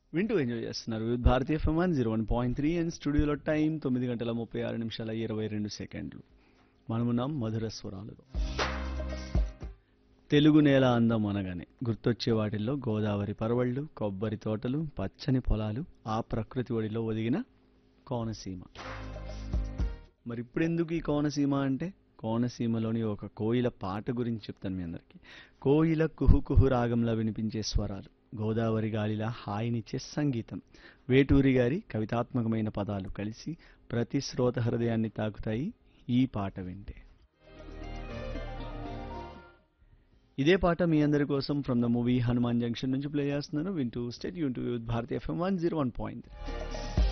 వింటూ ఎంజాయ్ చేస్తున్నారు with Bharatiya FM one zero one point three and స్టూడియోలో టైం తొమ్మిది గంటల ముప్పై ఆరు నిమిషాల ఇరవై రెండు సెకండ్లు మనమున్నాం మధుర స్వరాలులో తెలుగు నేల అందం అనగానే గుర్తొచ్చే వాటిల్లో గోదావరి పరవళ్ళు కొబ్బరి తోటలు పచ్చని పొలాలు ఆ ప్రకృతి ఒడిలో ఒదిగిన కోనసీమ మరి ఇప్పుడెందుకు ఈ కోనసీమ అంటే కోనసీమలోని ఒక కోయిల పాట గురించి చెప్తాను మీ అందరికీ కోయిల కుహు కుహు రాగంలో వినిపించే స్వరాలు గోదావరి గాలిలా హాయినిచ్చే సంగీతం వేటూరి గారి కవితాత్మకమైన పదాలు కలిసి ప్రతి శ్రోత హృదయాన్ని తాకుతాయి ఈ పాట వింటే ఇదే పాట మీ అందరి కోసం from the movie Hanuman junction నుంచి ప్లే చేస్తున్నాను వింటూ స్టేట్ యూన్ to Bharatiya FM one zero one point